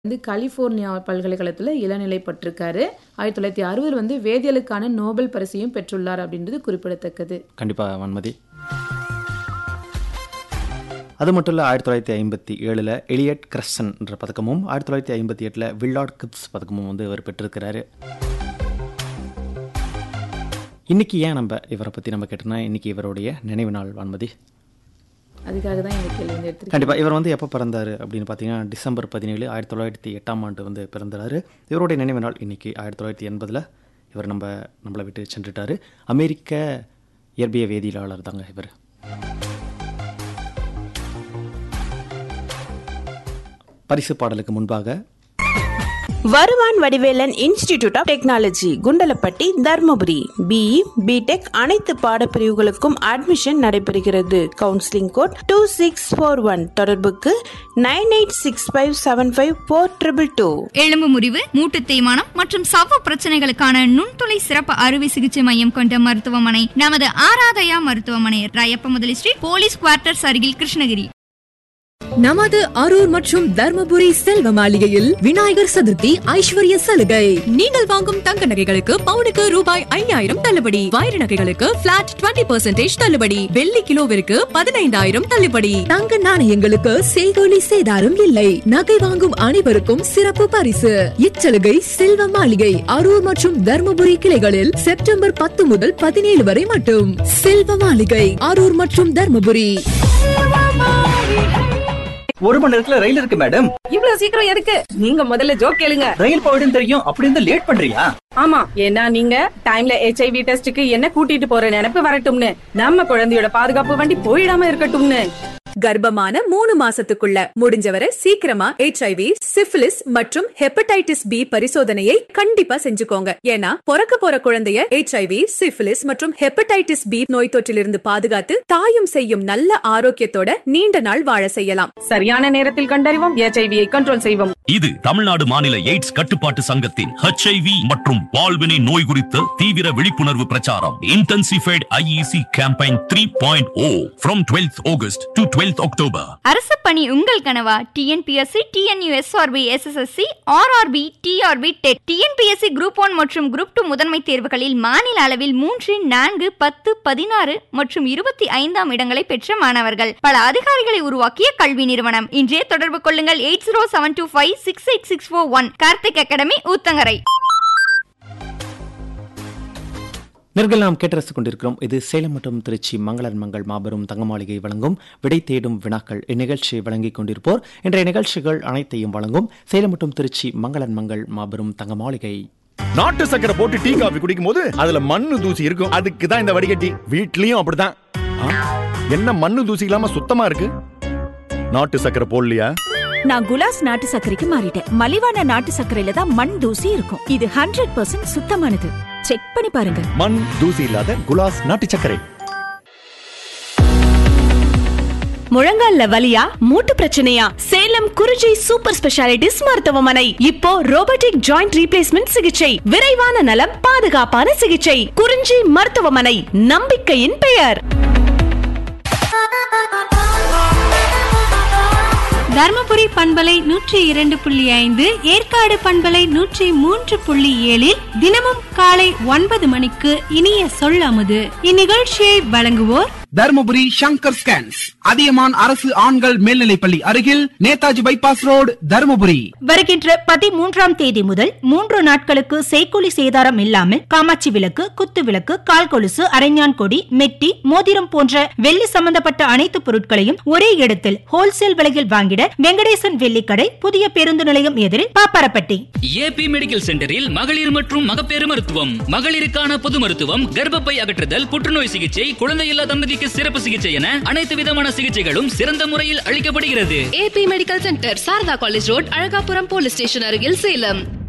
வந்து கலிஃபோர்னியா பல்கலைக்கழகத்தில் இளநிலை பட்டிருக்காரு ஆயிரத்தி தொள்ளாயிரத்தி அறுபதில் வந்து வேதியியலுக்கான நோபல் பரிசையும் பெற்றுள்ளார் அப்படின்றது குறிப்பிடத்தக்கது கண்டிப்பாக வன்மதி அது மட்டும் இல்லை ஆயிரத்தி தொள்ளாயிரத்தி ஐம்பத்தி ஏழில் எலியட் கிரஸ்டன் என்ற பதக்கமும் ஆயிரத்தி தொள்ளாயிரத்தி ஐம்பத்தி எட்டில் வில்லார்ட் கிப்ஸ் பதக்கமும் வந்து இவர் பெற்றிருக்கிறாரு இன்னைக்கு ஏன் நம்ம இவரை பற்றி நம்ம கேட்டோம்னா இன்னைக்கு இவருடைய நினைவு நாள் வன்மதி அதுக்காக தான் இந்த கேள்வி வந்து எடுத்திருக்கேன் கண்டிப்பாக இவர் வந்து எப்போ பிறந்தார் அப்படின்னு பார்த்தீங்கன்னா டிசம்பர் பதினேழு ஆயிரத்தி தொள்ளாயிரத்தி எட்டாம் ஆண்டு வந்து பிறந்தாரு இவருடைய நினைவு நாள் இன்னைக்கு ஆயிரத்தி தொள்ளாயிரத்தி எண்பதில் இவர் நம்ம நம்மளை விட்டு சென்றுட்டார் அமெரிக்க இயற்பிய வேதியியலாளர் தாங்க இவர் பரிசு பாடலுக்கு முன்பாக வருவான் Vadivelan institute of technology Kundalapatti Dharmapuri B E B Tech அனைத்து பாடப்பிரிவுகளுக்கும் அட்மிஷன் நடைபெறுகிறது counselling code two six four one தொடர்புக்கு nine eight six five seven five four triple two எலும்பு முறிவு மூட்டு தேய்மானம் மற்றும் சவ்வு பிரச்சனைகளுக்கான நுண்துளை சிறப்பு அறுவை சிகிச்சை மையம் கொண்ட மருத்துவமனை நமது ஆராதயா மருத்துவமனை ராயப்ப முதலி ஸ்ட்ரீட் போலீஸ் குவார்ட்டர்ஸ் அருகில் கிருஷ்ணகிரி நமது அரூர் மற்றும் தர்மபுரி செல்வ மாளிகையில் விநாயகர் சதுர்த்தி ஐஸ்வர்ய சலுகை நீங்கள் வாங்கும் தங்க நகைகளுக்கு பவுனுக்கு ரூபாய் ஐயாயிரம் தள்ளுபடி வைர நகைகளுக்கு பிளாட் டுவெண்ட்டி பெர்சென்டேஜ் தள்ளுபடி வெள்ளி கிலோவிற்கு பதினைந்தாயிரம் தள்ளுபடி தங்க நாணயங்களுக்கு செய்கோலி சேதாரம் இல்லை நகை வாங்கும் அனைவருக்கும் சிறப்பு பரிசு இச்சலுகை செல்வ மாளிகை அரூர் மற்றும் தர்மபுரி கிளைகளில் செப்டம்பர் பத்து முதல் பதினேழு வரை மட்டும் செல்வ மாளிகை அரூர் மற்றும் தர்மபுரி ஒரு மணி நேரத்துல ரயில் இருக்கு மேடம் இவ்வளவு சீக்கிரம் எதுக்கு நீங்க முதல்ல ஜோக் கேளுங்க ரயில் போயிடும் தெரியும் அப்படி இருந்து லேட் பண்றியா ஆமா ஏன்னா நீங்க டைம்ல ஹெச்ஐவி டெஸ்டுக்கு என்ன கூட்டிட்டு போற நினைப்பு வரட்டும்னு நம்ம குழந்தையோட பாதுகாப்பு வண்டி போயிடாம இருக்கட்டும்னு கர்ப்பமான மூணு மாசத்துக்குள்ள முடிஞ்சவரை சீக்கிரமா ஹெச்ஐவி சிபிலிஸ் மற்றும் ஹெப்படைட்டிஸ் பி பரிசோதனையை கண்டிப்பா செஞ்சுக்கோங்க ஏன்னா பிறக்க போற குழந்தைய ஹெச்ஐவி சிபிலிஸ் மற்றும் ஹெப்படைட்டிஸ் பி நோய் தொற்றிலிருந்து பாதுகாத்து தாயும் செய்யும் நல்ல ஆரோக்கியத்தோட நீண்ட நாள் வாழ செய்யலாம் சரியான நேரத்தில் கண்டறிவோம் ஹெச்ஐவியை கண்ட்ரோல் செய்வோம் இது தமிழ்நாடு மாநில எய்ட்ஸ் கட்டுப்பாட்டு சங்கத்தின் ஹெச்ஐவி மற்றும் பால்வினை நோய் குறித்த தீவிர விழிப்புணர்வு பிரச்சாரம் intensified IEC campaign three point O from twelfth August to twelfth October அரசு பணி உங்கள் கனவா TNPSC TNUSRB SSSC RRB TRB TET TNPSC group one மற்றும் குரூப் டூ முதன்மை தேர்வுகளில் மாநில அளவில் மூன்று நான்கு பத்து பதினாறு மற்றும் இருபத்தி ஐந்தாம் இடங்களை பெற்ற மாணவர்கள் பல அதிகாரிகளை உருவாக்கிய கல்வி நிறுவனம் இன்றே தொடர்பு கொள்ளுங்கள் eight zero seven two five six eight six four one Karthik academy Uthangarai நேர்கள் நாம் கேட்டரசு கொண்டிருக்கிறோம் இது சேலம் மற்றும் திருச்சி மங்களன் மங்கள் மாபெரும் தங்க மாளிகை வழங்கும் விடை தேடும் வினாக்கள் இந்நிகழ்ச்சியை வழங்கிக் கொண்டிருப்போர் இன்றைய நிகழ்ச்சிகள் அனைத்தையும் வழங்கும் சேலம் மற்றும் திருச்சி மங்களன் மங்கள் மாபெரும் தங்க மாளிகை நாட்டு சக்கரை போட்டு டீ காபி குடிக்கும் போது அதுல மண்ணு தூசி இருக்கும் அதுக்கு தான் இந்த வடிகட்டி வீட்லயும் அப்படிதான் ஆ, என்ன மண்ணு தூசி இல்லாம சுத்தமா இருக்கு நாட்டு சக்கரை போடலையா நான் குலாஸ் நாட்டு சர்க்கரைக்கு மாறிட்டேன் மலிவான நாட்டு சர்க்கரையில தான் மண் தூசி இருக்கும் இது ஹண்ட்ரட் பர்சன்ட் சுத்தமானது செக் பண்ணி பாருங்க மண் தூசி இல்லாத குலாஸ் நாட்டு சர்க்கரை முழங்கால்ல வலியா மூட்டு பிரச்சனையா சேலம் குறிஞ்சி சூப்பர் ஸ்பெஷாலிட்டிஸ் மருத்துவமனை இப்போ ரோபோட்டிக் ஜாயிண்ட் ரீப்ளேஸ்மெண்ட் சிகிச்சை விரைவான நலம் பாதுகாப்பான சிகிச்சை குறிஞ்சி மருத்துவமனை நம்பிக்கையின் பெயர் தர்மபுரி பண்பலை நூற்றி இரண்டு புள்ளி ஐந்து ஏற்காடு பண்பலை நூற்றி மூன்று புள்ளி ஏழில் தினமும் காலை ஒன்பது மணிக்கு இனிய சொல்லாமது இந்நிகழ்ச்சியை வழங்குவோர் தர்மபுரி சங்கர் ஸ்கேன்ஸ் அதியமான் அரசு ஆண்கள் மேல்நிலைப்பள்ளி அருகில் நேதாஜி பைபாஸ் ரோடு தர்மபுரி வருகின்ற பதிமூன்றாம் தேதி முதல் மூன்று நாட்களுக்கு செய்கூலி சேதாரம் இல்லாமல் காமாட்சி விளக்கு குத்து விளக்கு கால் கொலுசு அரைஞான் கொடி மெட்டி மோதிரம் போன்ற வெள்ளி சம்பந்தப்பட்ட அனைத்து பொருட்களையும் ஒரே இடத்தில் ஹோல்சேல் விலையில் வாங்கிட வெங்கடேசன் வெள்ளிக்கடை புதிய பேருந்து நிலையம் எதிரில் பாப்பாரப்பட்டி ஏபி மெடிக்கல் சென்டரில் மகளிர் மற்றும் மகப்பேறு மருத்துவம் மகளிருக்கான பொது மருத்துவம் கர்ப்பப்பை அகற்றுதல் புற்றுநோய் சிகிச்சை குழந்தையில்லா தம்பதிக்கு சிறப்பு சிகிச்சை என அனைத்து விதமான சிகிச்சைகளும் சிறந்த முறையில் அளிக்கப்படுகிறது AB medical centre Saradha college road Azhagapuram police station அருகில் சேலம்